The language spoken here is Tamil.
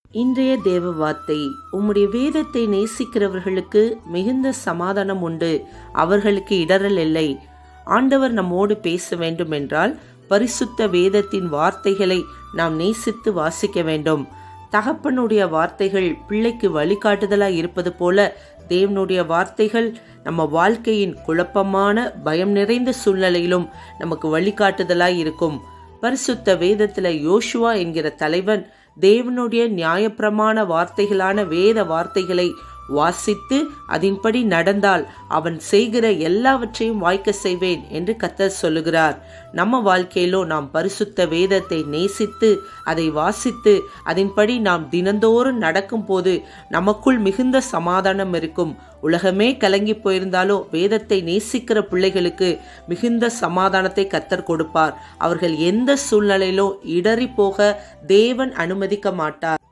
இன்றைய தேவ வார்த்தை உம்முடைய வேதத்தை நேசிக்கிறவர்களுக்கு மிகுந்த சமாதானம் உண்டு அவர்களுக்கு இடரல் இல்லை ஆண்டவர் நம்மோடு பேச வேண்டும் என்றால் பரிசுத்த வேதத்தின் வார்த்தைகளை நாம் நேசித்து வாசிக்க வேண்டும் தகப்பனுடைய வார்த்தைகள் பிள்ளைக்கு வழிகாட்டுதலாய் இருப்பது போல தேவனுடைய வார்த்தைகள் நம்ம வாழ்க்கையின் குழப்பமான பயம் நிறைந்த சூழ்நிலையிலும் நமக்கு வழிகாட்டுதலாய் இருக்கும் பரிசுத்த வேதத்துல யோசுவா என்கிற தலைவன் தேவனுடைய நியாயப்பிரமாண வார்த்தைகளான வேத வார்த்தைகளை வாசித்து அதன்படி நடந்தால் அவன் செய்கிற எல்லாவற்றையும் வாய்க்க செய்வேன் என்று கத்தர் சொல்லுகிறார் நம்ம வாழ்க்கையிலோ நாம் பரிசுத்த வேதத்தை நேசித்து அதை வாசித்து அதன்படி நாம் தினந்தோறும் நடக்கும் போது நமக்குள் மிகுந்த சமாதானம் இருக்கும் உலகமே கலங்கி போயிருந்தாலோ வேதத்தை நேசிக்கிற பிள்ளைகளுக்கு மிகுந்த சமாதானத்தை கத்தர் கொடுப்பார் அவர்கள் எந்த சூழ்நிலையிலோ இடறி போக தேவன் அனுமதிக்க மாட்டார்